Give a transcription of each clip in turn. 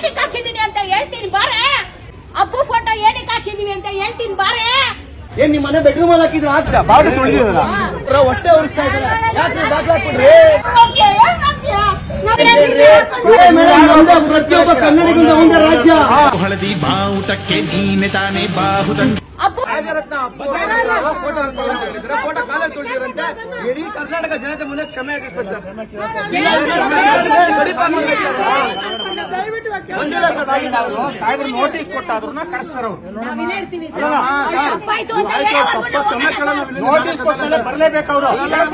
ಏನಕ್ಕೆ ಹಾಕಿದೀನಿ ಅಂತ ಹೇಳ್ತೀನಿ ಬಾರೆ ಅಪ್ಪು ಫೋಟೋ ಏನಕ್ಕೆ ಹಾಕಿದೀವಿ ಅಂತ ಹೇಳ್ತೀನಿ ಬಾರೆ ಏನ್ ನಿಮ್ ಮನೆ ಬೆಡ್ರೂಮ್ ಅಲ್ಲಿ ಹಾಕಿದ್ರೆ ಹಾಕ್ತಾ ಬಾವುಟ ತುಳಿದಿದ್ರ ಹೊಟ್ಟೆ ಉರಿಸ್ತಾ ಇದ್ದಾರೆ ಯಾಕೆ ಬಾಗ್ಲ ಹಾಕ್ಬಿಡ್ರಿ ಓಕೆ, ಏನ್ ಮಾಡ್ತೀಯಾ? ನಾವ್ ಏ ಮೇಡಮ್ ನಮ್ದೇ ಪ್ರತಿಯೊಬ್ಬ ಕನ್ನಡಿಗರಿಂದ ಒಂದೇ ರಾಜ್ಯ ಹಳದಿ ಬಾವುಟಕ್ಕೆ ನೀನೆ ತಾನೇ ಬಾಹುದಂಡ ಅಪ್ಪು ರಾಜರತ್ನ ಅಪ್ಪು ಅವರು ಫೋಟೋ ಹಾಕ್ಕೊಳ್ಳಿ ಅಂತ ಹೇಳಿದ್ರೆ ಫೋಟೋ ಕಾಲಲ್ಲಿ ತುಳಿದಿರಂತೆ ಇಡೀ ಕರ್ನಾಟಕ ಜನತೆ ಮುಂದೆ ಕ್ಷಮೆ ಹಾಕಿಸ್ಬೇಕು ಸರ್ ಇಲ್ಲ ಅಂದ್ರೆ ಕರ್ನಾಟಕಕ್ಕೆ ಗಡೀಪಾರ್ ಮಾಡ್ಬೇಕು ಸರ್ ಬಂದಿಲ್ಲ ಸರ್ ತೆಗಿತಾರೆ ನೋಟಿಸ್ ಕೊಟ್ಟಾದ್ರೂ ಕಳಿಸ್ತಾರ ನಾವಿಲ್ಲೇ ಇರ್ತೀವಿ ಸರ್. ಅವ್ರು ತಪ್ಪಾಯ್ತು ಅಂತ ಹೇಳೋವರೆಗೂ ನಾವು ನೋಟಿಸ್ ಕೊಟ್ಟರೆ ಬರ್ಲೇಬೇಕು ಅವರು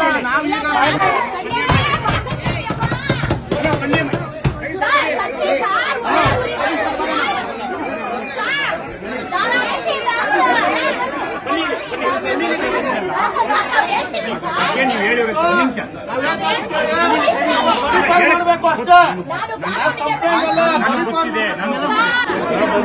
ಸರ್, ಕಳ್ಸಿ ಸರ್, ಸರ್, ನಾನು ಹೇಳ್ತೀನಿ ಹೇಳ್ತೀನಿ ಸರ್. ನೀವು ಹೇಳಿದ್ರೆ ನಿಮಿಷ ಗಡೀಪಾರ್ ಮಾಡ್ಬೇಕು ಅಷ್ಟೇ ನಾನು ನಾವು ಕಂಪ್ಲೇಂಟ್ ಅಲ್ಲ ಗಡೀಪಾರ್ ಗೊತ್ತಿದೆ ನಮ್ಗೆ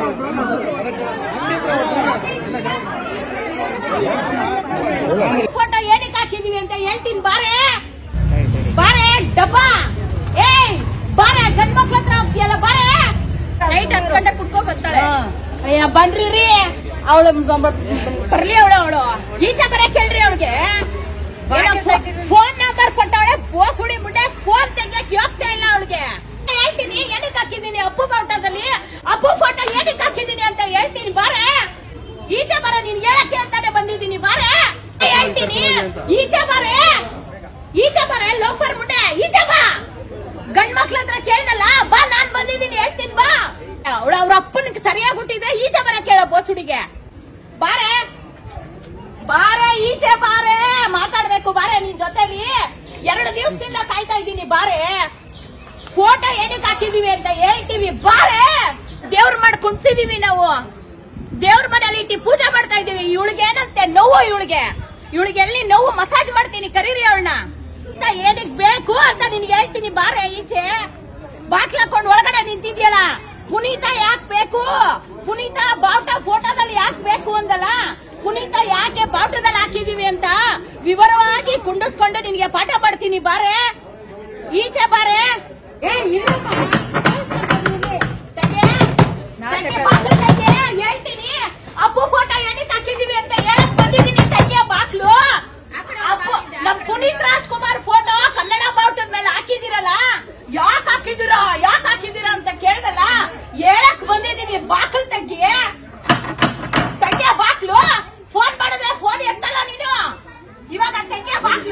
ಫೋಟೋ ಏನಕ್ಕೆ ಹಾಕಿದೀವಿ ಅಂತ ಹೇಳ್ತೀನಿ ಬಾರೆ ಬಾರೆ ಡಬ್ಬ ಏಯ್ ಬಾರೆ ಗಂಡ್ ಮಕ್ಳ ಹತ್ರ ಹೋಗ್ತೀಯಲ್ಲ ಬಾರೆ ನೈಟ್ ಹತ್ತು ಗಂಟೆ ಕುಡ್ಕೊ ಬರ್ತಾಳೆ ಅಯ್ಯ ಬನ್ರಿ ರೀ ಅವಳು ಬರ್ಲಿ ಅವಳು ಅವಳು ಈಚೆ ಬರ ಕೇಳ್ರಿ ಅವಳಿಗೆ ಫೋನ್ ನಂಬರ್ ಕೊಟ್ಟವಳೆ ಬೋಸುಡಿ ಮುಂಡೆ ಫೋನ್ ತೆಗಿಯಕ್ ಹೋಗ್ತಾ ಇಲ್ಲ ಅವಳಿಗೆ ಹೇಳ್ತೀನಿ ಏನಕ್ಕೆ ಹಾಕಿದೀನಿ ಅಪ್ಪು ಫೋಟೋದಲ್ಲಿ ಅಪ್ಪು ಫೋಟೋ ಏನಕ್ಕೆ ಹಾಕಿದೀನಿ ಅಂತ ಹೇಳ್ತೀನಿ ಬಾರೆ ಈಚೆ ಬರ ನೀನ್ ಹೇಳಕ್ಕೆ ಅಂತಾನೆ ಬಂದಿದ್ದೀನಿ ಬಾರೆ ಹೇಳ್ತೀನಿ ಈಚೆ ಬರೆ ಈಚೆ ಬರೆ ಲೋಕರ್ ಮುಂಡೆ ಈಚೆ ಬಾ ಗಂಡ್ ಮಕ್ಳ ಹತ್ರ ಕೇಳ್ದಲ್ಲ ಬಾ ನಾನ್ ಬಂದಿದ್ದೀನಿ ಹೇಳ್ತೀನಿ ಬಾ ಅವಳ ಅವ್ರ ಅಪ್ಪನಿಗೆ ಸರಿಯಾಗಿ ಹುಟ್ಟಿದ್ರೆ ಈಚೆ ಬರ ಕೇಳ ಬೋಸುಡಿಗೆ ಬಾರೆ ಬಾರೆ ಈಚೆ ಬಾರೆ ಮಾತಾಡ್ಬೇಕು ಬಾರೆ ನಿನ್ ಜೊತೆಲಿ ಎರಡು ದಿವಸದಿಂದ ಕಾಯ್ತಾ ಇದ್ದೀನಿ ಬಾರೆ ಫೋಟೋ ಏನಕ್ಕೆ ಹಾಕಿದೀವಿ ಅಂತ ಹೇಳ್ತೀವಿ ಬಾರೆ ದೇವ್ರ ಮಾಡಿ ಕುಣ್ಸಿದೀವಿ ನಾವು ದೇವ್ರ ಮನೆಯಲ್ಲಿ ಇಟ್ಟು ಪೂಜೆ ಮಾಡ್ತಾ ಇದೀವಿ ಇವಳಿಗೆ ಏನಂತೆ ನೋವು ಇವಳಿಗೆ ಇವಳಿಗೆ ಎಲ್ಲಿ ನೋವು ಮಸಾಜ್ ಮಾಡ್ತೀನಿ ಕರೀರಿ ಅವಳನ್ನ ಏನಕ್ ಬೇಕು ಅಂತ ನಿನ್ಗೆ ಹೇಳ್ತೀನಿ ಬಾರೆ ಈಚೆ ಬಾಕ್ಲಾಕೊಂಡು ಒಳಗಡೆ ನಿಂತಿದ್ಯಲ್ಲ ಪುನೀತ ಯಾಕೆ ಬೇಕು ಪುನೀತ ಬಾವುಟ ಫೋಟೋದಲ್ಲಿ ಯಾಕೆ ಬೇಕು ಅಂದಲ್ಲ ಪುನೀತ ಯಾಕೆ ಬಾವುಟದಲ್ಲಿ ಹಾಕಿದೀವಿ ಅಂತ ವಿವರವಾಗಿ ಕುಂಡಿಸ್ಕೊಂಡು ನಿನ್ಗೆ ಪಾಠ ಮಾಡ್ತೀನಿ ಬಾರೆ ಈಚೆ ಬಾರೆ ಏ ಇರಪ್ಪ. ತೆಗೆ. ತೆಗೆ, ಬಾಕ್ಲು ತೆಗೆ, ಹೇಳ್ತೀನಿ ಅಪ್ಪು ಫೋಟೋ ಏನಕ್ಕೆ ಹಾಕಿದೀವಿ ಅಂತ ಹೇಳಕ್ ಬಂದಿದ್ದೀನಿ ತೆಗೆ ಬಾಕ್ಲು ಅಪ್ಪು ನಮ್ ಪುನೀತ್ ರಾಜ್ಕುಮಾರ್ ಫೋಟೋ ಕನ್ನಡ ಬಾವುಟದ ಮೇಲೆ ಹಾಕಿದಿರಲ್ಲ ಯಾಕೆ ಹಾಕಿದಿರಾ ಯಾಕೆ ಹಾಕಿದಿರಾ ಅಂತ ಕೇಳ್ದಲ್ಲ ಹೇಳಕ್ ಬಂದಿದ್ದೀನಿ ಬಾಕ್ಲು ತೆಗಿ ತೆಗೆ ಬಾಕ್ಲು ಫೋನ್ ಮಾಡಿದ್ರೆ ಫೋನ್ ಎತ್ತಲ್ಲ ನೀನು ಇವಾಗ ತೆಗೆ ಬಾಕ್ಲು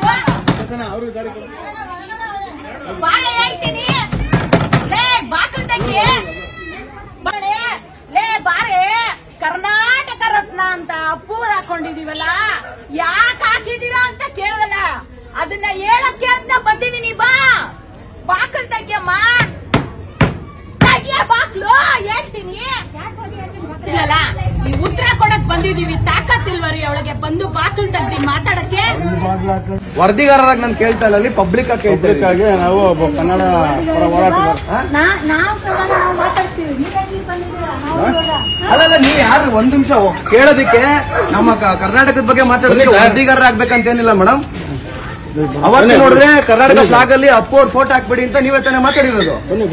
ಬಾಳೆ ಹೇಳ್ತೀನಿ ಲೇ ಬಾಕಲ್ ತೆಗಿ ಬಾಳೆ ಲೇ ಬಾರೆ ಕರ್ನಾಟಕ ರತ್ನ ಅಂತ ಅಪ್ಪು ಹಾಕೊಂಡಿದೀವಲ್ಲ ಯಾಕೆ ಹಾಕಿದೀರಾ ಅಂತ ಕೇಳಲ್ಲ ಅದನ್ನ ಹೇಳಕ್ಕೆ ಅಂತ ಬಂದಿದೀನಿ ಬಾ ಬಾಕಲ್ ತೆಗಿಯಮ್ಮ ತೆಗಿಯ ಬಾಕ್ಲು ಹೇಳ್ತೀನಿ ಇಲ್ಲಲ್ಲ ಈ ಉತ್ತರ ಕೊಡಕ್ ಬಂದಿದೀವಿ ತಾಕತ್ತಿಲ್ವರಿ ಅವಳಿಗೆ ಬಂದು ಬಾಕಲ್ ತೆಗ್ದಿ ಮಾತಾಡಕ್ಕೆ ವರದಿಗಾರರಾಗಿ ನಾನು ಕೇಳ್ತಾ ಇಲ್ಲ ಅಲ್ಲಿ ಪಬ್ಲಿಕ್ ಆಗಿ ಕೇಳ್ತಾ ಇದ್ದೀನಿ. ನಾವು ಒಬ್ಬ ಕನ್ನಡ ಪರ ಹೋರಾಟಗಾರ ಹಾ? ನಾವು ಮಾತಾಡ್ತೀವಿ ನೀವೇನು ಬಂದಿದ್ದೀರಾ ನಾವು ಅಲ್ಲಲ್ಲ ನೀವ್ ಯಾರು ಒಂದ್ ನಿಮಿಷ ಕೇಳೋದಕ್ಕೆ ನಮ್ಮ ಕ- ಕರ್ನಾಟಕದ ಬಗ್ಗೆ ಮಾತಾಡೋದಕ್ಕೆ ವರದಿಗಾರ ಆಗ್ಬೇಕಂತೇನಿಲ್ಲ ಮೇಡಮ್ ಅವತ್ತು ನೋಡಿದ್ರೆ ಕರ್ನಾಟಕ ಫ್ಲಾಗ್ ಅಲ್ಲಿ ಅಪ್ಪು ಅವ್ರ ಫೋಟೋ ಹಾಕ್ಬಿಡಿ ಅಂತ ನೀವೇ ತಾನೇ ಮಾತಾಡಿರೋದು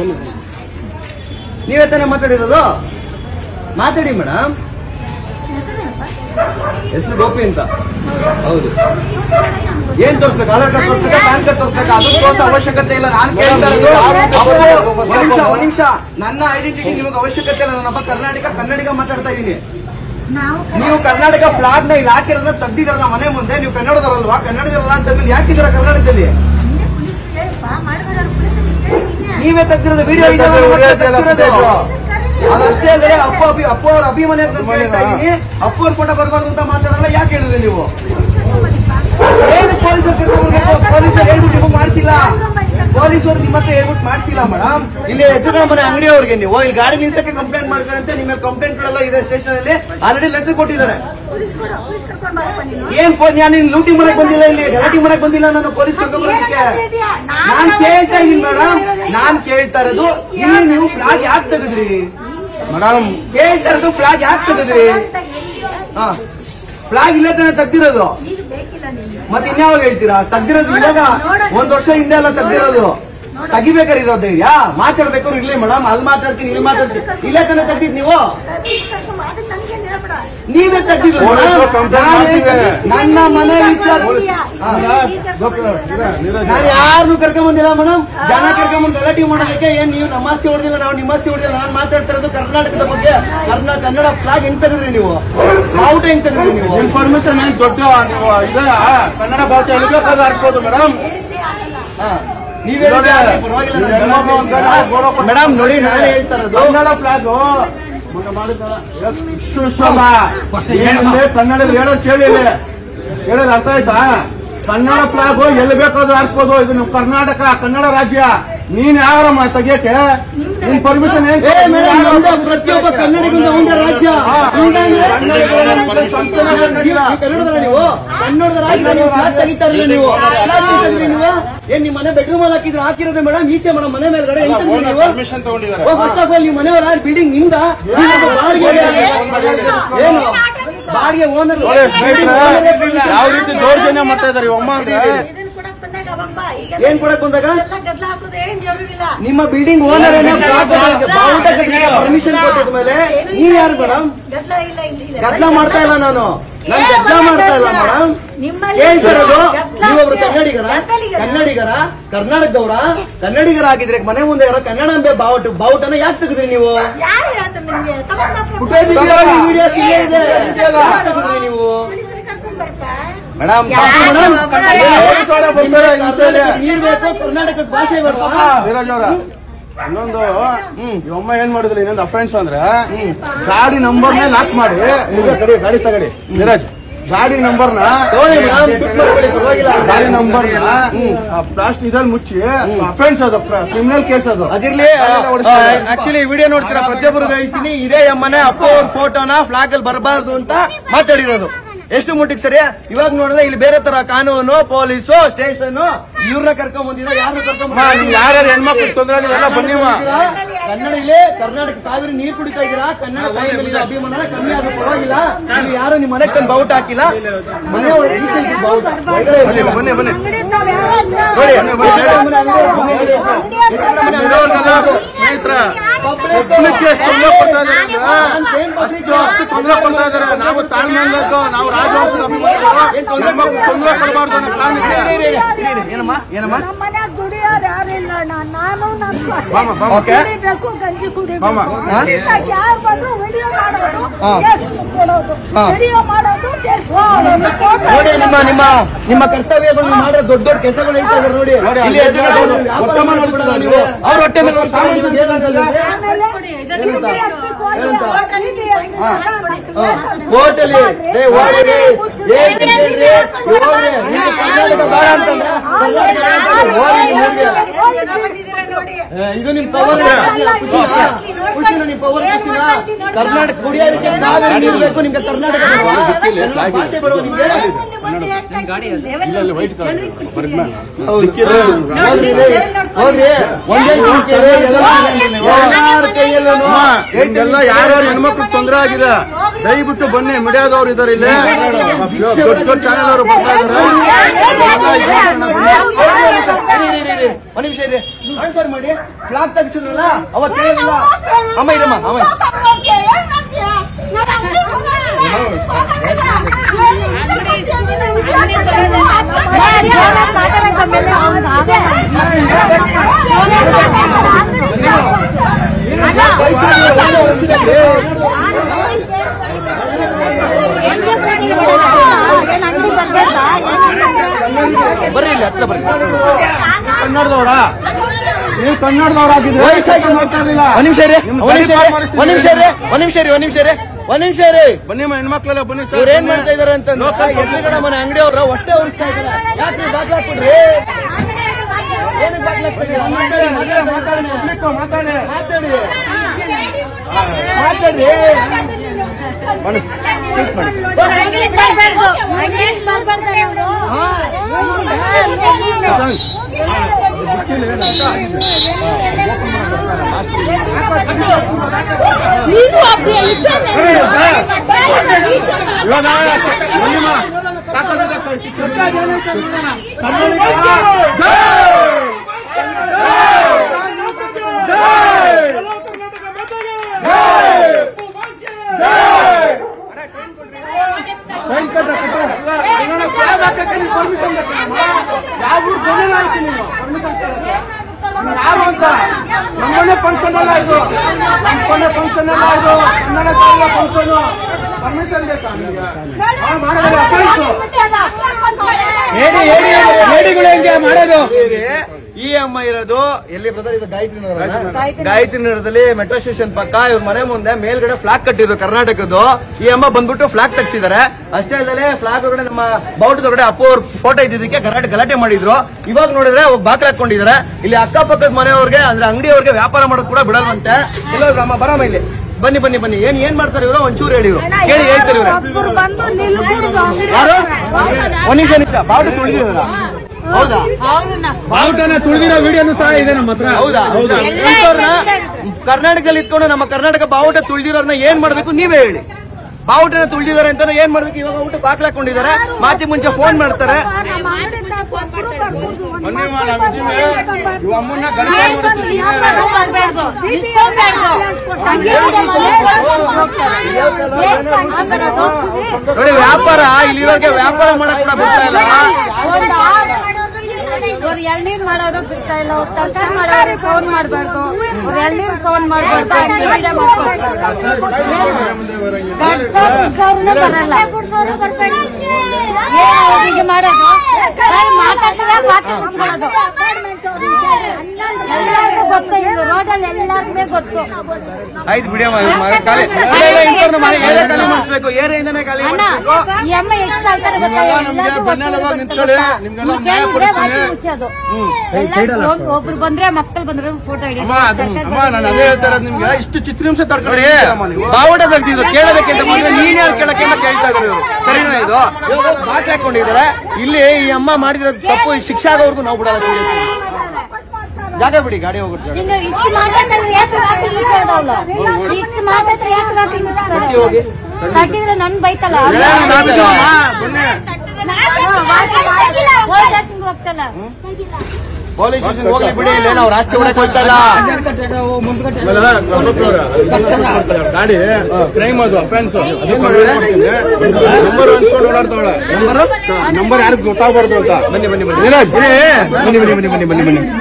ನೀವೇ ತಾನೇ ಮಾತಾಡಿರೋದು ಮಾತಾಡಿ ಮೇಡಮ್ ಹೆಸರು ಗೋಪಿ ಅಂತ ಹೌದು ಏನ್ ತೋರಿಸ್ಬೇಕು ಆಧಾರ್ ಕಾರ್ಡ್ ತೋರಿಸ್ಬೇಕಾ ಪ್ಯಾನ್ ಕಾರ್ಡ್ ತೋರಿಸ್ಬೇಕಾ ಅದು ತೋರ್ಸೋ ಅವಶ್ಯಕತೆ ಇಲ್ಲ ನಾನು ಕೇಳ್ತಾ ಇರೋದು ಅಪ್ಪು, ಒಂದ್ ನಿಮಿಷ ಒಂದ್ ನಿಮಿಷ ನನ್ನ ಐಡೆಂಟಿಟಿ ನಿಮಗೆ ಅವಶ್ಯಕತೆ ಇಲ್ಲ ನಾನೊಬ್ಬ ಕರ್ನಾಟಕ ಕನ್ನಡಿಗ ಮಾತಾಡ್ತಾ ಇದ್ದೀನಿ ನೀವು ಕರ್ನಾಟಕ ಫ್ಲಾಗ್ ನ ಇಲ್ಲಿ ಹಾಕಿರೋದನ್ನ ತೆಗ್ದಿದ್ರಲ್ಲ ಮನೆ ಮುಂದೆ ನೀವು ಕನ್ನಡದವರಲ್ವಾ ಕನ್ನಡದಲ್ಲ ಅಂತ ಯಾಕಿದ್ದೀರಾ ಕರ್ನಾಟಕದಲ್ಲಿ ನೀವೇ ತೆಗ್ದಿರೋದು ವಿಡಿಯೋ ಅದಷ್ಟೇ ಅಲ್ಲದೆ ಅಪ್ಪ ಅಭಿ ಅಪ್ಪ ಅವ್ರ ಅಭಿಮಾನಿ ಅಂತ ನಾನು ಕೇಳ್ತಾ ಇದ್ದೀನಿ ಅಪ್ಪ ಅವ್ರ ಫೋಟೋ ಬರಬಾರ್ದು ಅಂತ ಮಾತಾಡಲ್ಲ ಯಾಕೆ ಹೇಳಿದ್ರಿ ನೀವು ಏನು ಪೊಲೀಸರು ಪೊಲೀಸರು ಹೇಳ್ಬಿಟ್ಟು ನೀವು ಮಾಡ್ತಿಲ್ಲ ಪೊಲೀಸರು ನಿಮ್ಮ ಹತ್ರ ಹೇಳ್ಬಿಟ್ಟು ಮಾಡ್ತಿಲ್ಲ ಮೇಡಮ್ ಇಲ್ಲಿ ಎದುರು ಮನೆ ಅಂಗಡಿಯವ್ರಿಗೆ ನೀವು ಇಲ್ಲಿ ಗಾಡಿ ನಿಲ್ಸಕ್ಕೆ ಕಂಪ್ಲೇಂಟ್ ಮಾಡಿದ್ದಾರೆ ಅಂತ ನಿಮ್ಮ ಕಂಪ್ಲೇಂಟ್ ಗಳೆಲ್ಲ ಇದೆ ಸ್ಟೇಷನ್ ಅಲ್ಲಿ ಆಲ್ರೆಡಿ ಲೆಟರ್ ಕೊಟ್ಟಿದ್ದಾರೆ ಏನ್ ಫೋನ್ ನಾನು ಇಲ್ಲಿ ಲೂಟಿ ಮಾಡಕ್ ಬಂದಿಲ್ಲ ಇಲ್ಲಿ ಗಲಾಟಿ ಮಾಡಕ್ ಬಂದಿಲ್ಲ ನಾನು ಪೊಲೀಸ್ ಕರ್ಕೊಂಡ್ಬರೋದಕ್ಕೆ ನಾನ್ ಕೇಳ್ತಾ ಇದೀನಿ ಮೇಡಮ್ ನಾನ್ ಕೇಳ್ತಾ ಇರೋದು ಇಲ್ಲಿ ನೀವು ಫ್ಲಾಗ್ ಯಾಕೆ ತೆಗೆದ್ರಿ ಮೇಡಮ್ ಕೇಳ್ತಾ ಇರೋದು ಫ್ಲಾಗ್ ಯಾಕೆ ತೆಗೆದ್ರಿ ಹಾ ಫ್ಲಾಗ್ ಇಲ್ಲೇ ತಾನೇ ತೆಗ್ದಿರೋದು ಮತ್ತೆ ಇನ್ಯಾವಾಗ ಹೇಳ್ತೀರಾ ತೆಗ್ದಿರೋದು ಇವಾಗ ಒಂದ್ ವರ್ಷ ಹಿಂದೆ ಎಲ್ಲ ತೆಗ್ದಿರೋದು ತೆಗಿಬೇಕಾದ್ರೆ ಇರೋದು ಯಾ ಮಾತಾಡ್ಬೇಕಾದ್ರೆ ಇರ್ಲಿ ಮೇಡಮ್ ಅಲ್ಲಿ ಮಾತಾಡ್ತೀನಿ ಇಲ್ಲಿ ಮಾತಾಡ್ತೀನಿ ಇಲ್ಲೇ ತಾನೇ ತೆಗ್ದಿದ್ ನೀವು ನೀವೇ ತೆಗ್ದಿದ್ದು ಪೊಲೀಸ್ರು ಕಂಪ್ಲೇಂಟ್ ಮಾಡ್ತೀವಿ. ನನ್ನ ಮನೆ ವಿಚಾರ ನಾನು ಯಾರನ್ನು ಕರ್ಕೊಂಡ್ ಬಂದಿಲ್ಲ ಮೇಡಮ್ ಜನ ಕರ್ಕೊಂಡ್ ಬಂದು ಗಲಾಟೆ ಮಾಡೋದಕ್ಕೆ ಏನ್ ನೀವು ನಮಾಸ್ತಿ ಹೊಡೆದಿಲ್ಲ ನಾವು ನಿಮ್ಮಸ್ತಿ ಹೊಡೆದಿಲ್ಲ ನಾನು ಮಾತಾಡ್ತಾ ಇರೋದು ಕರ್ನಾಟಕದ ಬಗ್ಗೆ ಕರ್ನಾಟಕ ಕನ್ನಡ ಫ್ಲಾಗ್ ಹೆಂಗ್ ತೆಗೆದ್ರಿ ನೀವು ಬಾವುಟ ಹೆಂಗ್ ತೆಗೆದ್ರಿ ನೀವು ಇನ್ಫಾರ್ಮೇಶನ್ ಏನ್ ದೊಡ್ಡ ನೀವು ಇದೆ ಕನ್ನಡ ಭಾಷೆ ಎಲ್ಲಿ ಬೇಕಾದ್ರೂ ಆಡ್ಸ್ಬೋದು ಮೇಡಮ್ ನೀವೇ ಮೇಡಮ್ ನೋಡಿ ನಾನು ಹೇಳ್ತಾ ಇರೋದು ಕನ್ನಡ ಫ್ಲಾಗ್ ಶುಶ್ರಮ ಏನಿದೆ ಕನ್ನಡ ಹೇಳೋದು ಕೇಳಿಲ್ಲ ಹೇಳೋದು ಅರ್ಥ ಆಯ್ತಾ ಕನ್ನಡ ಫ್ಲಾಗ್ ಎಲ್ಲಿ ಬೇಕಾದ್ರೂ ಆರಿಸ್ಬೋದು ಇದು ನಮ್ಮ ಕರ್ನಾಟಕ ಕನ್ನಡ ರಾಜ್ಯ ನೀನ್ ಯಾರಮ್ಮ ತೆಗಿಯಕ್ಕೆ ನಿನ್ ಪರ್ಮಿಷನ್ ಏನ್ ಏ ಮೇಡಮ್ ನಮ್ದು ಪ್ರತಿಯೊಬ್ಬ ಕನ್ನಡಿಗಂದು ಒಂದೇ ರಾಜ್ಯ ಹಾ. ಹಂಗಂದ್ರೆ ಕನ್ನಡಿಗರ ನಮ್ದು ಸ್ವಂತನೇ ಕನ್ನಡ. ನೀವು ಕನ್ನಡದಲ್ಲ ನೀವು ಕನ್ನಡದ ರಾಜ್ಯ ನೀವು ಫ್ಲಾಗ್ ತೆಗಿತಾರಲ್ಲ ನೀವು ಫ್ಲಾಗ್ ತೆಗಿದ್ರಿ ನೀವು ಏನ್ ನಿಮ್ ಮನೆ ಬೆಡ್ರೂಮ್ ಅಲ್ಲಿ ಹಾಕಿದ್ರೆ ಹಾಕಿರೋದು ಮೇಡಮ್ ಈಚೆ ಮೇಡಮ್ ಮನೆ ಮೇಲ್ಗಡೆ ಹೆಂಗ್ ತಂದ್ರಿ ನೀವು ಪರ್ಮಿಷನ್ ತಗೊಂಡಿದ್ದಾರೆ ಫಸ್ಟ್ ಆಫ್ ಆಲ್ ನೀವು ಮನೆಯವರ ಬಿಲ್ಡಿಂಗ್ ನಿಮ್ದ ನೀವೊಬ್ಬ ಬಾಡಿಗೆ ಏನು ಬಾಡಿಗೆ ಓನರ್ ನೋಡಿ ಸ್ನೇಹಿತರೆ ಯಾವ ರೀತಿ ದೌರ್ಜನ್ಯ ಮಾಡ್ತಾ ಇದಾರೆ ಅಮ್ಮ ಅಂದ್ರೆ ಏನ್ ಕೊಡಕ್ ಬಂದಾಗ ಗದ್ಲ ಹಾಕೋದು ಏನ್ ಜರೂರಿಲ್ಲ ನಿಮ್ಮ ಬಿಲ್ಡಿಂಗ್ ಓನರ್ ಏನೋ ಬಾವುಟ ಕಟ್ಟಿಗೆ ಪರ್ಮಿಷನ್ ಕೊಟ್ಟಿದ ಮೇಲೆ ನೀವ್ ಯಾರು ಮೇಡಮ್ ಗದ್ಲ ಇಲ್ಲ ಇಲ್ಲ ಇಲ್ಲ ಗದ್ಲ ಮಾಡ್ತಾ ಇಲ್ಲ ನಾನು ನಾನು ಗದ್ಲ ಮಾಡ್ತಾ ಇಲ್ಲ ಮೇಡಮ್ ನಿಮ್ಮಲ್ಲಿ ಹೇಳ್ತಾ ಇರೋದು ಗದ್ಲ ನೀವೊಬ್ರು ಅಷ್ಟೇ. ಕನ್ನಡಿಗರ ಗದ್ದಲಿಗರ. ಕನ್ನಡಿಗರ ಕರ್ನಾಟಕದವರ ಕನ್ನಡಿಗರ ಆಗಿದ್ರೆ ಮನೆ ಮುಂದೆ ಇರೋ ಕನ್ನಡಾಂಬೆ ಬಾವುಟ ಬಾವುಟನ ಯಾಕೆ ತೆಗೆದ್ರಿ ನೀವು ಯಾರು ಹೇಳ್ತಾರೆ ನಿಮ್ಗೆ ತಗೊಂಡ್ ಬಾ photo. ಫುಟೇಜ್ ಇದೆಯಲ್ಲ, ಈ ವಿಡಿಯೋಸ್ ಇಲ್ಲೇ ಇದೆ ಇದೆಯಲ್ಲ. ಯಾಕ್ ತೆಗೆದ್ರಿ ನೀವು ಪೊಲೀಸರಿಗೆ ಕರ್ಕೊಂಡ್ ಬರ್ಪಾ ಮೇಡಮ್ ಯಾರು ಮೇಡಮ್ ಒಬ್ಬರೇ? ಪೊಲೀಸ್ ಅವರೇ ಬರ್ತಾರೆ ಹಿಂಸೆಗೆ. ನೀರ್ ಬೇಕು ಕರ್ನಾಟಕದ ಭಾಷೆ ಬೇಡವಾ ಧೀರಜ್ ಅವರ ಇನ್ನೊಂದು ಈ ಅಮ್ಮ ಏನ್ ಮಾಡಿದ್ರು ಇನ್ನೊಂದು ಅಫೆನ್ಸ್ ಅಂದ್ರೆ ಗಾಡಿ ನಂಬರ್ ಲಾಕ್ ಮಾಡಿ ಈಗ ಕಡೆ ಗಾಡಿ ತಗಡಿ ಧೀರಜ್ ಗಾಡಿ ನಂಬರ್ ನ ತಗೊಳ್ಳಿ ಮೇಡಮ್ ಶೂಟ್ ಮಾಡ್ಕೊಳ್ಳಿ ಪರವಾಗಿಲ್ಲ ಗಾಡಿ ನಂಬರ್ ನ ಪ್ಲಾಸ್ಟಿಕ್ ಇದ್ರಲ್ಲಿ ಮುಚ್ಚಿ ಅಫೆನ್ಸ್ ಅದು ಕ್ರಿಮಿನಲ್ ಕೇಸ್ ಅದು ಅದಿರ್ಲಿ ಆಕ್ಚುಲಿ ವಿಡಿಯೋ ನೋಡ್ತೀರಾ ಪ್ರತಿಯೊಬ್ಬರಿಗೂ ಹೇಳ್ತೀನಿ ಇದೇ ಎಮ್ಮನೆ ಅಪ್ಪ ಅವ್ರ ಫೋಟೋನ ಫ್ಲಾಗ್ ಅಲ್ಲಿ ಬರಬಾರ್ದು ಅಂತ ಮಾತಾಡಿರೋದು ಎಷ್ಟು ಮುಟ್ಟಿಗೆ ಸರಿ ಇವಾಗ ನೋಡಿದ್ರೆ ಇಲ್ಲಿ ಬೇರೆ ತರ ಕಾನೂನು ಪೊಲೀಸು ಸ್ಟೇಷನ್ ಇವ್ರನ್ನ ಕರ್ಕೊಂಡ್ ಬಂದಿಲ್ಲ ಯಾರನ್ನ ಕರ್ಕೊಂಡ್ ಅಮ್ಮ, ನಿಮ್ ಯಾರ್ಯಾರು ಹೆಣ್ಮಕ್ಳು ತೊಂದ್ರೆ ಆಗಿದೆ ಎಲ್ಲ ಬನ್ನಿ ಅಮ್ಮ. ಕನ್ನಡ ಇಲ್ಲೇ ಕರ್ನಾಟಕ ಕಾವೇರಿ ನೀರ್ ಕುಡಿತಾ ಇದೀರಾ ಕನ್ನಡ ತಾಯಿ ಮೇಲಿನ ಅಭಿಮಾನ ಕಮ್ಮಿ ಆದ್ರೂ ಪರವಾಗಿಲ್ಲ ಇಲ್ಲಿ ಯಾರು ನಿಮ್ಮ ಮನೆಗೆ ತಂದು ಬಾವುಟ ಹಾಕಿಲ್ಲ ಮನೆ ಒಳಗೆ ಈಚೆ ಇದ್ದು ಬಾವುಟ ಒಳಗಡೆ ಇರ್ಲಿಲ್ಲ. ಬನ್ನಿ ಬನ್ನಿ ನೋಡಿ ಬನ್ನಿ, ಬನ್ನಿ. ಇರೋರ್ಗೆಲ್ಲ ಸ್ನೇಹಿತರ ಪಬ್ಲಿಕ್ಗೆ ಎಷ್ಟು ತೊಂದರೆ ಕೊಡ್ತಾ ಇದಾರೆ ಅಂದ್ರೆ ಅಷ್ಟು ಅಷ್ಟು ತೊಂದರೆ ಕೊಡ್ತಾ ಇದಾರೆ ನಾವು ತಾಳ್ಮೆಯಿಂದ ಇದ್ದು, ನಾವು ರಾಜವಂಶದ ಅಭಿಮಾನಿಗಳು ಹೆಣ್ಮಕ್ಳು ತೊಂದರೆ ಕೊಡಬಾರ್ದು ಅನ್ನೋ ಕಾರಣಕ್ಕೆ ಇರಿ, ಇರಿ, ಇರಿ, ಇರಿ. ಏನಮ್ಮ ಏನಮ್ಮ ನಮ್ಮ ಮನ್ಯಾಗ ದುಡಿಯೋರು ಯಾರಿಲ್ಲ ಅಣ್ಣ. ನಾನು ನನ್ನ ಸೊಸೆ ಬಾಮ, ಬಾಮ. ಓಕೆ. ಕುಡಿಬೇಕು ಗಂಜಿ ಕುಡಿಬೇಕು ಬಾಮ. ಕುಡಿತಾಗ ಯಾರು ಬಂದ್ರು ವಿಡಿಯೋ ಮಾಡೋದು ಹಾ. ಟೇಸ್ಟ್ ಕೊಡೋದು ಹಾ. ವಿಡಿಯೋ ಮಾಡೋದು ಟೇಸ್ಟ್ ಮಾಡೋದು ಫೋಟೋ ನೋಡಿ ನಿಮ್ಮ ನಿಮ್ಮ ನಿಮ್ಮ ಕರ್ತವ್ಯಗಳು ನೀವು ಮಾಡಿರೋ ದೊಡ್ಡ ದೊಡ್ಡ ಕೆಲಸಗಳು ಹೇಳ್ತಾ ಇದಾರೆ ನೋಡಿ ನೋಡಿ, ಇಲ್ಲಿ ಅಲ್ಲಿ ಎದ್ರುಗಡೆ ಎದ್ರುಗಡೆ ಅವ್ರು ಹೊಟ್ಟೆ ಮೇಲೆ ಹೊಡಿತಾರೆ ನೀವು ಅವ್ರ ಹೊಟ್ಟೆ ಮೇಲೆ ಒಂದು ಕಾಲು ಇರೋದು ಏನಂತಂದ್ರೆ, ಆಮೇಲೆ ಏನಂತ? ವಿಡಿಯೋ ಹಾಕ್ಬೇಕು ಅಂತ ಏನಂತ? ವಿಡಿಯೋ ಹಾಕ್ಬೇಕು. ಹಾ. ಕೋರ್ಟಲ್ಲಿ ರೇ ಹೋಗ್ರಿ ಏನ್ ಹೇಳ್ರಿ ಹೋಗ್ರಿ ನೀವು ಕರ್ನಾಟಕ ಬೇಡ ಅಂತಂದ್ರೆ ಕರ್ನಾಟಕ ಬೇಡ ಅಂತಂದ್ರೆ ಹೋಗ್ರಿ ನೀವು ಹೋಗಿ. ಏ, ಇದು ನಿಮ್ ಪವರ್ ಖುಷಿನಾ ಖುಷಿನ ನಿಮ್ ಪವರ್ ಖುಷಿನಾ ಕರ್ನಾಟಕ ಕುಡಿಯೋದಕ್ಕೆ ಕಾವೇರಿ ನೀರು ಬೇಕು ನಿಮ್ಗೆ ಕರ್ನಾಟಕ ಬೇಡವಾ? ಕನ್ನಡ ಭಾಷೆ ಬೇಡವಾ ನಿಮ್ಗೆ ಹೌದು. ಹೋಗ್ರಿ ರೇ, ಹೋಗ್ರಿ ಒಂದೇ ಕೇಳಿ ಎಲ್ಲಾರ ಕೈಯಲ್ಲೂ ಅಮ್ಮ, ನಿಮ್ಗೆಲ್ಲ ಯಾರ್ಯಾರು ಹೆಣ್ಮಕ್ಳು ತೊಂದರೆ ಆಗಿದೆ ದಯವಿಟ್ಟು ಬನ್ನಿ ಮೀಡಿಯಾದವ್ರು ಇದಾರೆ ಇಲ್ಲಿ ದೊಡ್ಡ ದೊಡ್ಡ ಚಾನೆಲ್ ಅವರು ಬರ್ತಾ ಇದಾರೆ ಒಂದ್ ನಿಮಿಷ ಇರಿ ಆನ್ಸರ್ ಮಾಡಿ ಫ್ಲಾಗ್ ತೆಗಿಸಿದ್ರಲ್ಲ ಅವತ್ತು ಹೇಳಿಲ್ಲ ಅಮ್ಮ ಇರಮ್ಮ ಅಮ್ಮ ವಯಸ್ಸಾಗಿರೋ ಒಳ್ಳೆ ವರ್ಷದಲ್ಲಿ ಬರ್ರಿ ಇಲ್ಲಿ ಹತ್ರ ಬರ್ರಿ ಕನ್ನಡದವ್ರ ನೀವು ಕನ್ನಡದವ್ರಾಗಿದ್ರೆ ವಯಸ್ಸಾಗಿ ನೋಡ್ತಾ ಇರ್ಲಿಲ್ಲ ಒಂದ್ ನಿಮಿಷ ರೀ ನಿಮ್ ಒಂದ್ ನಿಮಿಷ ಗಡಿ ರೀ ಒಂದ್ ನಿಮಿಷ ರೀ ಒಂದ್ ನಿಮಿಷ ರೀ ಒಂದ್ ನಿಮಿಷ ರೀ ಒಂದ್ ನಿಮಿಷ ರೀ ಬನ್ನಿ ಅಮ್ಮ, ಹೆಣ್ಮಕ್ಳೆಲ್ಲ ಬನ್ನಿ ಸರ್ ಇವ್ರು ಏನ್ ಮಾಡ್ತಾ ಇದಾರೆ ಅಂತಂದ್ರೆ ಎದುರುಗಡೆ ಮನೆ ಅಂಗಡಿ ಅವ್ರ ಹೊಟ್ಟೆ ಉರಿಸ್ತಾ ಇದಾರೆ ಯಾಕೆ ಬಾಗ್ಲ ಹಾಕ್ಬಿಡ್ರಿ ಏನಕ್ಕೆ ಬಾಗ್ಲ ಹಾಕ್ತಿದ್ದೀರಾ? ಮಾತಾಡಿ, ಮಾತಾಡಿ, ಮಾತಾಡಿ. ಪಬ್ಲಿಕ್ ಮಾತಾಡಿ ಮಾತಾಡಿ ಮಾತಾಡ್ರಿ ಇವಾಗ ಬನ್ನಿಮ್ಮ ತಾಕತ್ತಿದೆ ಕೈ- ಕನ್ನಡಿಗ ಜೈ! ಆಯ್ತು ನೀನು ಪರ್ಮಿಷನ್ ಕೇಳಕ್ಕೆ ನೀನು ಯಾರು ಅಂತ ನಮ್ಮನೆ ಫಂಕ್ಷನ್ ಅಲ್ಲ ಇದು ನಮ್ಮನೆ ಫಂಕ್ಷನ್ ಅಲ್ಲ ಇದು ಕನ್ನಡ ತಾಯಿಯ ಫಂಕ್ಷನ್ ಪರ್ಮಿಷನ್ ಬೇಕಾ ನಿಮ್ಗೆ ಆ, ಮಾಡಿದ್ರೆ offense. ಇ ಎಂ ಐ ಇರೋದು ಎಲ್ಲಿ ಬ್ರದರ್ ಇದು ಗಾಯತ್ರಿ ನಗರ ಗಾಯತ್ರಿ ನಗರದಲ್ಲಿ ಮೆಟ್ರೋ ಸ್ಟೇಷನ್ ಪಕ್ಕ ಇವ್ರ ಮನೆ ಮುಂದೆ ಮೇಲ್ಗಡೆ ಫ್ಲಾಗ್ ಕಟ್ಟಿದ್ರು ಕರ್ನಾಟಕದ್ದು ಈ ಅಮ್ಮ ಬಂದ್ಬಿಟ್ಟು ಫ್ಲಾಗ್ ತೆಗ್ಸಿದ್ದಾರೆ ಅಷ್ಟೇ ಅಲ್ಲದೆ ಫ್ಲಾಗ್ ಒಳಗಡೆ ನಮ್ಮ ಬಾವುಟದ ಒಳಗಡೆ ಅಪ್ಪು ಅವ್ರ ಫೋಟೋ ಇದ್ದಿದ್ದಕ್ಕೆ ಗಲಾಟೆ ಗಲಾಟೆ ಮಾಡಿದ್ರು ಇವಾಗ ನೋಡಿದ್ರೆ ಹೋಗಿ ಬಾಕ್ಲ ಹಾಕೊಂಡಿದ್ದಾರೆ ಇಲ್ಲಿ ಅಕ್ಕಪಕ್ಕದ ಮನೆಯವ್ರಿಗೆ ಅಂದ್ರೆ ಅಂಗಡಿಯವ್ರಿಗೆ ವ್ಯಾಪಾರ ಮಾಡೋದು ಕೂಡ ಬಿಡಲ್ವಂತೆ ಎಲ್ಲೋದ್ರು ಅಮ್ಮ ಬರಮ್ಮ ಇಲ್ಲಿ ಬನ್ನಿ ಬನ್ನಿ ಬನ್ನಿ ಏನ್ ಏನ್ ಮಾಡ್ತಾರೆ ಇವರು ಒಂಚೂರು ಹೇಳಿ ಇವ್ರು ಕೇಳಿ ಹೇಳ್ತಾರೆ ಇವ್ರು ಒಬ್ರು ಬಂದು ನಿಲ್ಬಿಡ್ದು ಅಂಗಡಿ ಯಾರು ಒಂದ್ ನಿಮಿಷ ನಿಮಿಷ ಬಾವುಟ ತುಳಿದಿದ್ದಾರಾ ಹೌದಾ ಬಾವುಟನ ತುಳಿದಿರೋ ವಿಡಿಯೋನು ಸಹ ಇದೆ ನಮ್ಮ ಹತ್ರ ಹೌದಾ ಇಂಥವ್ರನ್ನ ಕರ್ನಾಟಕದಲ್ಲಿ ಇಟ್ಕೊಂಡು ನಮ್ಮ ಕರ್ನಾಟಕ ಬಾವುಟ ತುಳಿದಿರೋರ್ನ ಏನ್ ಮಾಡ್ಬೇಕು ನೀವೇ ಹೇಳಿ ಬಾವುಟನ ತುಳಿದಿದ್ದಾರೆ ಅಂತ ಏನ್ ಮಾಡ್ಬೇಕು ಇವಾಗ ಊಟ ಬಾಕ್ಲಾಕೊಂಡಿದ್ದಾರೆ ಮಾತಿ ಮುಂಚೆ ಫೋನ್ ಮಾಡ್ತಾರೆ ನಮ್ಮ ಅಂಗಡಿಯಿಂದ ಒಬ್ರು ಬರ್ಬೋದು. ಒಂದ್ ಬನ್ನಿ ಮಾತು ನಾವ್ ಇದ್ದೀವಿ ಬರ್ಬಾರ್ದು. ಇವ್ ಅಮ್ಮನ್ನ ಗಣಪ ಮಾಡಿಸ್ತೀವಿ ಯಾರು ಬರ್ಬಾರ್ದು. ನಿಲ್ಸ್ಕೊಬಾರ್ದು. ಹಂಗೆ ಹೋಗಲ್ಲ. ಏನ್ ಕಾಣ್ಸ್ಬಿಡೋದು? ನೋಡಿ ವ್ಯಾಪಾರ ಇಲ್ಲಿರೋರಿಗೆ ವ್ಯಾಪಾರ ಮಾಡಕ್ ಕೂಡ ಬರ್ತಾ ಇಲ್ಲ ಒಂದು ಅವ್ರು ಎಳ್ನೀರ್ ಮಾಡೋದು ಬಿಡ್ತಾ ಇಲ್ಲ ಅವ್ರು ತರಕಾರಿ ಮಾಡೋರಿಗೆ ಫೋನ್ ಮಾಡಬಾರ್ದು ಅವ್ರು ಎಳ್ನೀರ್ ಫೋನ್ ಮಾಡಬಾರ್ದು ವಿಡಿಯೋ ಬರಲ್ಲ ಏನ್ ಅವ್ರಿಗೆ ಮಾಡೋದು ಬರೀ ಮಾತಾಡ್ತಾರೆ ಮಾತು ಮುಚ್ಕೊಳ್ಳೋದು ಎಲ್ಲರಿಗೂ ಗೊತ್ತು ಇದು ರೋಡಲ್ಲಿ ಎಲ್ಲರಿಗೂ ಗೊತ್ತು ಆಯ್ತು ಬಿಡಿ ಅಮ್ಮ, ಇವ್ರ ಮನೆ ಖಾಲಿ ಇಂಥವ್ರನ್ನ ಮನೆ ಏರಿಯಾ ಖಾಲಿ ಮಾಡಿಸ್ಬೇಕು ಏರಿಯಾಯಿಂದನೇ ಖಾಲಿ ಅಣ್ಣ ಮಾಡಿಸ್ಬೇಕು ಈ ಅಮ್ಮ ಎಷ್ಟು ಆಗ್ತಾರೆ ಗೊತ್ತಾ? ನಿಮ್ಗೆಲ್ಲ ನಮ್ಗೆ ಎಲ್ಲರಿಗೂ ಬೆನ್ನೆಲುಬಾಗಿ ಗೊತ್ತು. ನಿಂತ್ಕೊಳ್ಳಿ. ನಿಮ್ಗೆಲ್ಲ ನೀವು ನ್ಯಾಯ ಕೇಳಿದ್ರೆ ಕೊಡ್ತೀನಿ. ಮಾತು ಮುಚ್ಚೋದು. ಎಲ್ಲ ಒಬ್- ಒಬ್ರು ಬಂದ್ರೆ ಮಕ್ಕಳು ಬಂದ್ರೆ ಫೋಟೋ ಹಿಡಿ ಅಮ್ಮ ಅದು ಅಮ್ಮ ನಾನು ಅದೇ ಹೇಳ್ತಾ ಇರೋದು ನಿಮ್ಗೆ ಇಷ್ಟು ಚಿತ್ರಹಿಂಸೆ ನೋಡಿ ತಡ್ಕೊಂಡಿದ್ದೀರಮ್ಮ ನೀವು ಬಾವುಟ ತೆಗ್ದಿದ್ರು ಕೇಳೋದಕ್ಕಿಂತ ಮೊದಲು ನೀನ್ ಯಾರು ಕೇಳಕ್ಕೆ ಅಂತ ಕೇಳ್ತಾ ಇದ್ರು ಇವ್ರು. ಸರಿನಾ ಇದು ಇವಾಗ ಬಾಟ್ಲಿ ಹಾಕೊಂಡಿದ್ದಾರೆ ಇಲ್ಲಿ ಈ ಅಮ್ಮ ಮಾಡಿರೋದು ತಪ್ಪು ಈ ಶಿಕ್ಷೆ ಆಗೋವರೆಗೂ ನಾವು ಬಿಡಲ್ಲ seriously. ಜಾಗ ಬಿಡಿ ಗಾಡಿ ಹೋಗ್ಬಿಟ್ಟು ಜಾಗ. ಹಿಂಗ ಇಷ್ಟು ಮಾತಾಡ್ತಾರೆ ಯಾಕೆ ರಾತ್ರಿ ಮುಚ್ಚೋದವಲ್ಲ ಇಷ್ಟು ಮಾತಾಡ್ತಾರೆ ಯಾಕೆ ರಾತ್ರಿ ಮುಚ್ತಾರೆ ಹೋಗಿ. ಕಟ್ಟಿದ್ರೆ ನನ್ ಬೈತಲ್ಲ ಏನ್ ನಾವಿದ್ದೀವಮ್ಮ? ಬನ್ನಿ ಹೋಗ್ತಲ್ಲ ಪೊಲೀಸ್ ಸ್ಟೇಷನ್ ಹೋಗ್ಲಿ ಬಿಡಿ ಇಲ್ಲಿ ನಾವು ರಾಷ್ಟ್ರೀಯ ಹೊಡೆಕ್ ಹೋಗ್ತಾ ಇಲ್ಲ ಗಾಡಿ ಕ್ರೈಮ್ ಅದು ಅಫೆನ್ಸ್ ಏನ್ ಮಾಡಿದ್ರೆ? ನಂಬರ್ ಅನ್ಸ್ಕೊಂಡು ಓಡಾಡ್ತಾವಳ ನಂಬರ್ ಯಾರಿಗೂ ಗೊತ್ತಾಗಬಾರ್ದು ಅಂತ ಬನ್ನಿ ಬನ್ನಿ ಬನ್ನಿ ಇಲ್ಲ, ಬಿಡಿ. ಬನ್ನಿ ಬನ್ನಿ ಬನ್ನಿ ಬನ್ನಿ ಬನ್ನಿ ಬನ್ನಿ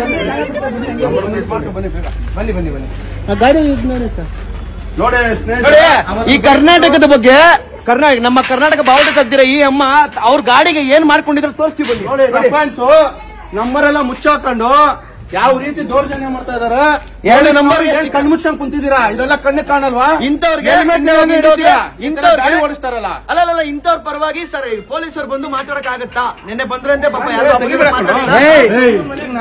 ಬನ್ನಿ ಬನ್ನಿ ಬನ್ನಿ ಗಾಡಿ ಇದು ನೋಡಿ ಸರ್ ನೋಡಿ ನೋಡಿ ಸ್ನೇಹಿತರೆ ಈ ಕರ್ನಾಟಕದ ಬಗ್ಗೆ ಕರ್ನಾಟಕ ನಮ್ಮ ಕರ್ನಾಟಕ ಬಾವುಟ ತೆಗ್ದಿರ ಈ ಅಮ್ಮ ಅವ್ರ ಗಾಡಿಗೆ ಏನ್ ಮಾಡ್ಕೊಂಡಿದ್ರು ತೋರಿಸ್ತೀವಿ ಬನ್ನಿ ನೋಡಿ ಅಫೆನ್ಸ್ ನಂಬರ್ ಎಲ್ಲ ಮುಚ್ಚಾಕೊಂಡು ಯಾವ ರೀತಿ ದೌರ್ಜನ್ಯ ಮಾಡ್ತಾ ಇದಾರೆ ಎರಡು ನಂಬರ್ ಏನ್ ಕಣ್ ಮುಚ್ಕೊಂಡ್ ಕುಂತಿದ್ದೀರಾ ಇದೆಲ್ಲ ಕಣ್ಣು ಕಾಣಲ್ವಾ ಇಂಥವ್ರಿಗೆ ಹೆಲ್ಮೆಟ್ ಇಂಥವ್ರಿಗೆ ಹಿಡಿತೀರಾ ಇಂಥವ್ರಿಗೆ ಇಂಥವ್ರು ಗಾಡಿ ಓಡಿಸ್ತಾರಲ್ಲ ಅಲ್ಲ ಅಲ್ಲ ಇಂಥವ್ರ ಪರವಾಗಿ ಸರ್ ಪೊಲೀಸರು ಬಂದು ಮಾತಾಡಕ್ ಆಗತ್ತಾ ನಿನ್ನೆ ಬಂದ್ರಂತೆ ಪಾಪ ಯಾರೋ ಏ, ಬಗ್ಗೆ ತೆಗಿಬೇಕು. ಮಾತಾಡಿಲ್ಲ. ಏಯ್.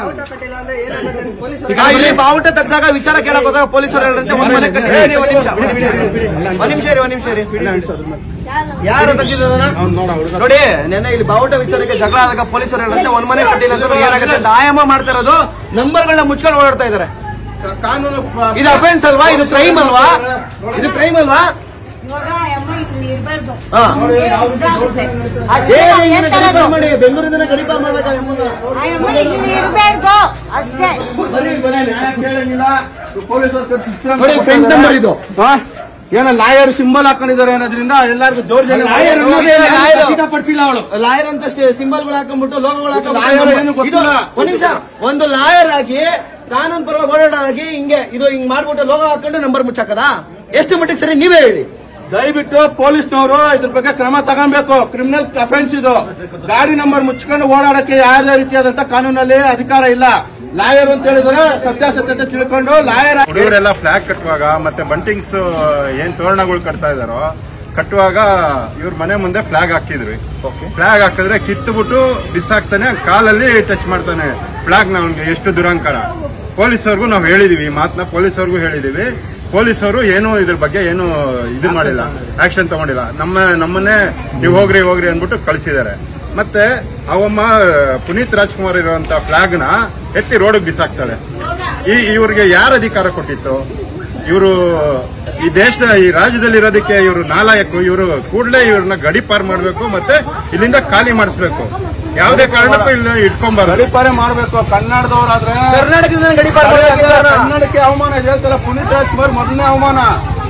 ಆ, ಇಲ್ಲಿ ಬಾವುಟ ತೆಗ್ದಾಗ ವಿಚಾರ ಕೇಳಕ್ ಹೋದಾಗ ಪೊಲೀಸರು ಹೇಳಂತೆ ಒಂದ್ ಮನೆ ಕಟ್ಟಿ ಏ, ಒಂದ್ ನಿಮಿಷ ಒಂದ್ ನಿಮಿಷ ಇರಿ ಒಂದ್ ನಿಮಿಷ ಇರಿ ಯಾರು ತೆಗ್ದಿದ್ದದನ್ನ ಅವ್ನು ನೋಡ ಹುಡುಗ ನೋಡಿ ನೆನ್ನೆ ಇಲ್ಲಿ ಬಾವುಟ ವಿಚಾರಕ್ಕೆ ಜಗಳ ಆದಾಗ ಪೊಲೀಸರು ಹೇಳಂತೆ ಒಂದ್ ಮನೆ ಕಟ್ಟಿಲ್ಲ ಅಂತ ಏನಾಗುತ್ತೆ ಅಂತ ಆಯಮ್ಮ ಮಾಡ್ತಾ ಇರೋದು ನಂಬರ್ಗಳನ್ನ ಮುಚ್ಕೊಂಡು ಓಡಾಡ್ತಾ ಇದಾರೆ ಕಾನೂನು ಇದು ಅಫೆನ್ಸ್ ಅಲ್ವಾ ಇದು ಕ್ರೈಮ್ ಅಲ್ವಾ ಇದು ಕ್ರೈಮ್ ಅಲ್ವಾ ಇವಾಗ ಅಮ್ಮ ಇಲ್ಲಿ ಇರ್ಬಾರ್ದು ಹಾ ನೋಡಿ, ಯಾವ ರೀತಿ ಇದಾಗುತ್ತೆ. ಏ, ಅಷ್ಟೇ ನಾವು ಇದನ್ನ ಏನ್ ತರೋದು? ಗಡಿಪಾರ್ ಮಾಡಿ ಬೆಂಗಳೂರಿಂದ ಗಡಿಪಾರ್ ಮಾಡ್ಬೇಕಾ ನಿಮ್ಮನ್ನ? ಆ ಅಮ್ಮ ಇಲ್ಲಿ ಇರ್ಬಾರ್ದು ಅಷ್ಟೇ ಬರೀ ಬರೀ ನ್ಯಾಯ ಕೇಳಂಗಿಲ್ಲ ಪೊಲೀಸರು ಕರ್ಸಿ ನೋಡಿ, ಫ್ರಂಟ್ ನಂಬರ್ ಇದು. ಹಾ? ಏನೋ ಲಾಯರ್ ಸಿಂಬಲ್ ಹಾಕೊಂಡಿದ್ದಾರೆ ಅನ್ನೋದ್ರಿಂದ ಎಲ್ಲರಿಗೂ ದೌರ್ಜನ್ಯ ಲಾಯರ್ ಮಾಡ್ತಾರೆ. ಅನ್ನೋದೇ ಇಲ್ಲ, ಲಾಯರ್. ಖಚಿತಪಡಿಸಿಲ್ಲ ಅವಳು ಲಾಯರ್ ಅಂತ ಸಿಂಬಲ್ಗಳು ಹಾಕೊಂಡ್ಬಿಟ್ಟು ಲೋಗೋಗಳು ಲಾಯರ್ ಏನು ಗೊತ್ತಿಲ್ಲ. ಒಂದ್ ನಿಮಿಷ ಒಂದು ಲಾಯರ್ ಆಗಿ ಕಾನೂನು ಪರವಾಗಿ ಓಡಾಡಾಗಿ ಹಿಂಗೆ ಇದು ಹಿಂಗ್ ಮಾಡ್ಬಿಟ್ಟು ಲೋಗೋ ಹಾಕೊಂಡು ನಂಬರ್ ಮುಚ್ಚಾಕದ ಎಷ್ಟು ಮಟ್ಟಿಗೆ ಸರಿ ನೀವೇ ಹೇಳಿ ದಯವಿಟ್ಟು ಪೊಲೀಸ್ನವರು ಇದ್ರ ಬಗ್ಗೆ ಕ್ರಮ ತಗೊಬೇಕು ಕ್ರಿಮಿನಲ್ ಅಫೆನ್ಸ್ ಇದು ಗಾಡಿ ನಂಬರ್ ಮುಚ್ಕೊಂಡು ಓಡಾಡಕ್ಕೆ ಯಾವುದೇ ರೀತಿಯಾದಂತ ಕಾನೂನಲ್ಲಿ ಅಧಿಕಾರ ಇಲ್ಲ ಲಾಯರ್ ಅಂತ ಹೇಳಿದ್ರೆ ಸತ್ಯಾಸತ್ಯತೆ ತಿಳ್ಕೊಂಡು ಲಾಯರ್ ಹುಡುಗರೆಲ್ಲ ಫ್ಲಾಗ್ ಕಟ್ಟುವಾಗ ಮತ್ತೆ ಬಂಟಿಂಗ್ಸ್ ಏನ್ ತೋರಣಗಳು ಕಟ್ತಾ ಇದಾರೋ ಕಟ್ಟುವಾಗ ಇವ್ರ ಮನೆ ಮುಂದೆ ಫ್ಲಾಗ್ ಹಾಕಿದ್ವಿ ಫ್ಲಾಗ್ ಹಾಕಿದ್ರೆ ಕಿತ್ತುಬಿಟ್ಟು ಬಿಸಾಕ್ತಾನೆ ಕಾಲಲ್ಲಿ ಟಚ್ ಮಾಡ್ತಾನೆ ಫ್ಲಾಗ್ ನವ್ಗೆ ಎಷ್ಟು ದುರಂಕಾರ ಪೊಲೀಸವ್ರಿಗೂ ನಾವು ಹೇಳಿದೀವಿ ಈ ಮಾತನ್ನ ಪೊಲೀಸವ್ರಿಗೂ ಹೇಳಿದೀವಿ ಪೊಲೀಸರು ಏನು ಇದ್ರ ಬಗ್ಗೆ ಏನು ಇದು ಮಾಡಿಲ್ಲ ಆಕ್ಷನ್ ತಗೊಂಡಿಲ್ಲ ನಮ್ಮ ನಮ್ಮನ್ನೇ ನೀವು ಹೋಗ್ರಿ ಹೋಗ್ರಿ ಅಂದ್ಬಿಟ್ಟು ಕಳಿಸಿದ್ದಾರೆ ಮತ್ತೆ ಅವಮ್ಮ ಪುನೀತ್ ರಾಜ್ಕುಮಾರ್ ಇರುವಂತ ಫ್ಲಾಗ್ ನ ಎತ್ತಿ ರೋಡಿಗೆ ಬಿಸಾಕ್ತಾಳೆ ಈ ಇವ್ರಿಗೆ ಯಾರ ಅಧಿಕಾರ ಕೊಟ್ಟಿತ್ತು ಇವರು ಈ ದೇಶದ ಈ ರಾಜ್ಯದಲ್ಲಿ ಇರೋದಕ್ಕೆ ಇವರು ನಾಲಾಯಕು ಇವರು ಕೂಡಲೇ ಇವ್ರನ್ನ ಗಡಿಪಾರ್ ಮಾಡಬೇಕು ಮತ್ತೆ ಇಲ್ಲಿಂದ ಖಾಲಿ ಮಾಡಿಸ್ಬೇಕು ಯಾವುದೇ ಕಾರಣಕ್ಕೂ ಇಲ್ಲ ಇಟ್ಕೊಂಬಾರ್ದು ಗಡಿಪಾರೆ ಮಾಡ್ಬೇಕು ಕನ್ನಡದವರಾದ್ರೆ ಕರ್ನಾಟಕದಿಂದ ಗಡಿಪಾರ್ ಮಾಡ್ಬೇಕು. ಕನ್ನಡಕ್ಕೆ ಅವಮಾನ ಇದು ಹೇಳ್ತಾರೆ ಪುನೀತ್ ರಾಜ್ಕುಮಾರ್ ಮೊದಲನೇ ಅವಮಾನ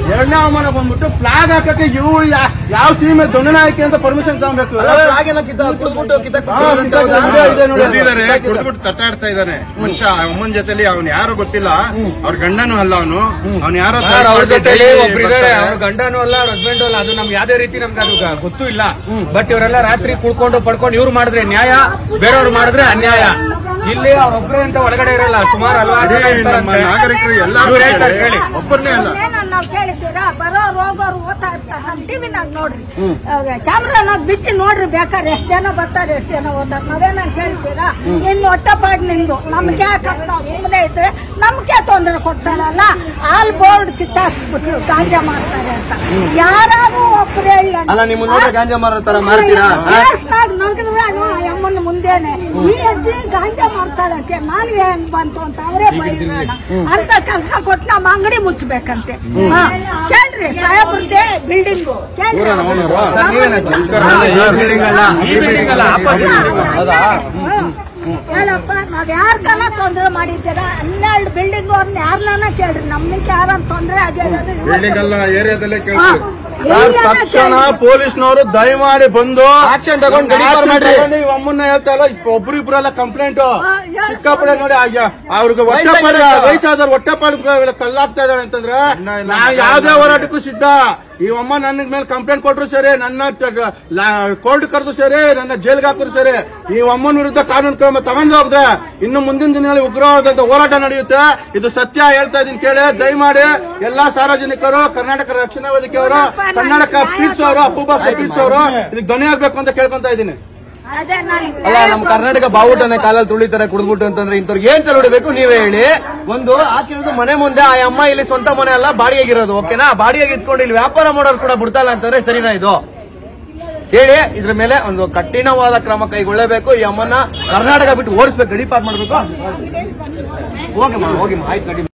ಎರಡನೇ ಅವಮಾನ ಬಂದ್ಬಿಟ್ಟು ಫ್ಲಾಗ್ ಹಾಕಕ್ಕೆ ಇವು ಯಾವ ಸೀಮೆ ದೊಣ್ಣನಾಯ್ಕೆ ಅಂತ ಪರ್ಮಿಷನ್ ತಗೊಬೇಕು ಅಲ್ಲ, flag ಏನೋ ಕಿತ್ತ ಕುಡಿದ್ಬಿಟ್ಟು ಕಿತ್ತ ಹಾ, ಕಿತ್ತಾಕ್ತಾರೆ. ಇದೆ, ಇದೆ ನೋಡಿ. ಕುಡ್ದಿದ್ದಾರೆ ಕುಡ್ದ್ಬಿಟ್ಟು ತಟ್ಟಾಡ್ತಾ ಇದ್ದಾನೆ ಮನುಷ್ಯ ಅಮ್ಮನ ಜೊತೆಲಿ ಅವ್ನು ಯಾರು ಗೊತ್ತಿಲ್ಲ ಅವ್ರ ಗಂಡನೂ ಅಲ್ಲ ಅವನು ಅವ್ನು ಯಾರೋ ಸರ್ ಅವ್ರ ಮಾಡಿ ಜೊತೆಲಿ daily ಒಬ್ರು ಇದಾರೆ ಬರ್ತಾರೆ. ಅವ್ರ ಗಂಡನೂ ಅಲ್ಲ ಅವ್ರ ಹಸ್ಬೆಂಡ್ ಅಲ್ಲ ಅದು ನಮ್ಗೆ ಯಾವ್ದೇ ರೀತಿ ನಮ್ಗೆ ಅದು ಗ- ಗೊತ್ತೂ ಇಲ್ಲ ಬಟ್ ಇವರೆಲ್ಲ ರಾತ್ರಿ ಕುಳ್ಕೊಂಡು ಪಡ್ಕೊಂಡು ಇವ್ರು ಮಾಡಿದ್ರೆ ನ್ಯಾಯ ಬೇರೆಯವ್ರು ಮಾಡಿದ್ರೆ ಅನ್ಯಾಯ ಇಲ್ಲಿ ಅವ್ರೊಬ್ರೇ ಅಂತ ಒಳಗಡೆ ಇರಲ್ಲ ಸುಮಾರು ಹಲವಾರು ಅದೇ ಜನ ಇರ್ತಾರಂತೆ. ನಮ್ಮ ನಾಗರಿಕರು ಎಲ್ಲರೂ ಇವ್ರು ಹೇಳ್ತಾರೆ ಕೇಳಿ ಒಬ್ಬರನ್ನೇ ಅಲ್ಲ ನಾವ್ ಕೇಳಿದ್ದೀರಾ ಬರೋ ರೋಗೋರು ಓದ್ತಾ ಇರ್ತಾರೆ ನಮ್ ಟಿವಿನಾಗ ನೋಡ್ರಿ ಕ್ಯಾಮ್ರಾನಾಗ ಬಿಚ್ಚಿ ನೋಡ್ರಿ ಬೇಕಾದ್ರೆ ಎಷ್ಟ್ ಜನ ಬರ್ತಾರೆ ಎಷ್ಟ್ ಜನ ಓದ್ತಾರೆ ನಾವೇನ ಕೇಳ್ತೀರಾ ಇನ್ನು ಹೊಟ್ಟೆಪಾಡ್ ನಿಂದು ನಮ್ಗೆ ಯಾಕೆ ನಾವು ಸುಮ್ಮನೆ ಇದ್ರೆ ನಮ್ಗೆ ತೊಂದರೆ ಕೊಡ್ತಾರಲ್ಲ ಆಲ್ ಬೋರ್ಡ್ ಕಿತ್ತಾಕ್ಸ್ಬಿಟ್ರು ಗಾಂಜಾ ಮಾಡ್ತಾರೆ ಅಂತ ಯಾರು ಒಬ್ರು ಹೇಳಿ ಅಲ್ಲ ನಿಮ್ಮ ನೋಡ್ರೆ ಗಾಂಜಾ ಮಾರೋ ತರ ಮಾಡ್ತೀರಾ ಆ? ಕೇಸ್ನಾಗ ನಗದ್ರೆ ಅಮ್ಮನ ಮುಂದೆನೆ ಈ ಅಜ್ಜಿ ಗಾಂಜಾ ಮಾಡ್ತಾಳಂತೆ ನಾನು ಹೆಂಗ್ ಬಂತು ಅಂತ ಅವರೇ ಬೈರೋಣ ಅಂತ ಕೆಲಸ ಕೊಟ್ಟು ನಮ್ಮ ಅಂಗಡಿ ಮುಚ್ಚಬೇಕಂತೆ ಹಾ. ಕೇಳ್ರಿ ಸಾಹೇಬ್ರದ್ದೇ ಬಿಲ್ಡಿಂಗು ಕೇಳ್ರಿ ಸರ್, ನೀವೇನ ಅಜ್ಜಿ? ಹಾ. ಈ building ಅಲ್ಲ. ಈ ಬಿಲ್ಡಿಂಗ್ ಅಲ್ಲ opposite building. ಹೌದಾ ಹ್ಮ್. ಹೇಳಪ್ಪ ನಾವ್ ಯಾರ್ಗನ ತೊಂದ್ರೆ ಮಾಡಿದ್ದೀರ ಹನ್ನೆರಡು ಬಿಲ್ಡಿಂಗ್ ಅವ್ರನ್ನ ಯಾರನ್ನ ಕೇಳ್ರಿ ನಮ್ಗೆ ಯಾರನ್ನ ತೊಂದ್ರೆ ಬಿಲ್ಡಿಂಗ್ ಅಲ್ಲ ಏರಿಯಾದಲ್ಲೇ ಹಾ. ಕೇಳ್ತೀವಿ ಸರ್, ಎಲ್ಲಾನ ತಕ್ಷಣ ಕೇಳ್ರಿ. ಪೊಲೀಸ್ನವರು ದಯಮಾಡಿ ಬಂದು Action ತಗೊಂಡ್ ಗಡೀಪಾರ್ Action ಮಾಡ್ರಿ. ತಗೊಂಡು ಈ ಅಮ್ಮನ್ನ ಹೇಳ್ತಾ ಇಲ್ಲ ಒಬ್ರಿಬ್ರೆಲ್ಲ ಕಂಪ್ಲೇಂಟ್ ಹೇಳಿ ಚಿಕ್ಕಪ್ಪಳೆ ನೋಡಿ ಅಯ್ಯ, ಅವ್ರಿಗೆ ಹೊಟ್ಟೆಪಾಡು ವಯಸ್ಸಾಗಿರೋದು. ವಯಸ್ಸಾದವ್ರು ಹೊಟ್ಟೆಪಾಡು ಕಲ್ಲಾಗ್ತಾ ಇದಾರೆ ಅಂತಂದ್ರೆ ಇನ್ನ ಇಲ್ಲ, ನಾ ಇನ್ನ ಯಾವ್ದೇ ಇಲ್ಲ. ಹೋರಾಟಕ್ಕೂ ಸಿದ್ಧ ಈ ಅಮ್ಮ ನನ್ನ ಮೇಲೆ ಕಂಪ್ಲೇಂಟ್ ಕೊಟ್ರು ಸರಿ ನನ್ನ ಕೋರ್ಟ್ ಕರೆದು ಸರಿ ನನ್ನ ಜೈಲ್ಗೆ ಹಾಕಿದ್ರು ಸರಿ ಈ ಅಮ್ಮನ ವಿರುದ್ಧ ಕಾನೂನು ಕ್ರಮ ತಗೊಂಡು ಹೋದ್ರೆ ಇನ್ನು ಮುಂದಿನ ದಿನದಲ್ಲಿ ಉಗ್ರವಾದಂತ ಹೋರಾಟ ನಡೆಯುತ್ತೆ ಇದು ಸತ್ಯ ಹೇಳ್ತಾ ಇದೀನಿ ಕೇಳಿ ದಯಮಾಡಿ ಎಲ್ಲಾ ಸಾರ್ವಜನಿಕರು ಕರ್ನಾಟಕ ರಕ್ಷಣಾ ವೇದಿಕೆಯವರು ಕರ್ನಾಟಕ ಪೀಟ್ಸ್ ಅವರು ಅಪ್ಪುಬಾಸ್ ಪೀಟ್ಸ್ ಅವರು ಇದಕ್ಕೆ ಧ್ವನಿ ಆಗ್ಬೇಕು ಅಂತ ಕೇಳ್ಕೊಂತ ಇದ್ದೀನಿ ಅದೇ ನಾನು ಅಲ್ಲ ನಮ್ಮ ಕರ್ನಾಟಕ ಬಾವುಟನ ಕಾಲಲ್ಲಿ ತುಳಿತಾರೆ ಕುಡಿದ್ಬಿಟ್ಟು ಅಂತಂದ್ರೆ ಇಂಥವ್ರಿಗೆ ಏನ್ ತಲೆ ಹೊಡಿಬೇಕು ನೀವೇ ಹೇಳಿ ಒಂದು ಹಾಕಿರೋದು ಮನೆ ಮುಂದೆ ಆ ಅಮ್ಮ ಇಲ್ಲಿ ಸ್ವಂತ ಮನೆ ಅಲ್ಲ ಬಾಡಿಗೆಗಿರೋದು ಓಕೆನಾ ಬಾಡಿಗೆಗೆ ಇಟ್ಕೊಂಡು ಇಲ್ಲಿ ವ್ಯಾಪಾರ ಮಾಡೋರು ಕೂಡ ಬಿಡ್ತಾ ಇಲ್ಲ ಅಂತಂದ್ರೆ ಸರಿನಾ ಇದು ಹೇಳಿ ಇದ್ರ ಮೇಲೆ ಒಂದು ಕಠಿಣವಾದ ಕ್ರಮ ಕೈಗೊಳ್ಳಬೇಕು ಈ ಅಮ್ಮನ ಕರ್ನಾಟಕ ಬಿಟ್ಟು ಓಡಿಸ್ಬೇಕು ಗಡಿಪಾರ್ ಮಾಡ್ಬೇಕು ಹೋಗಿಮ್ಮ ಹೋಗಿಮ್ಮ ಆಯ್ತು ನಡಿ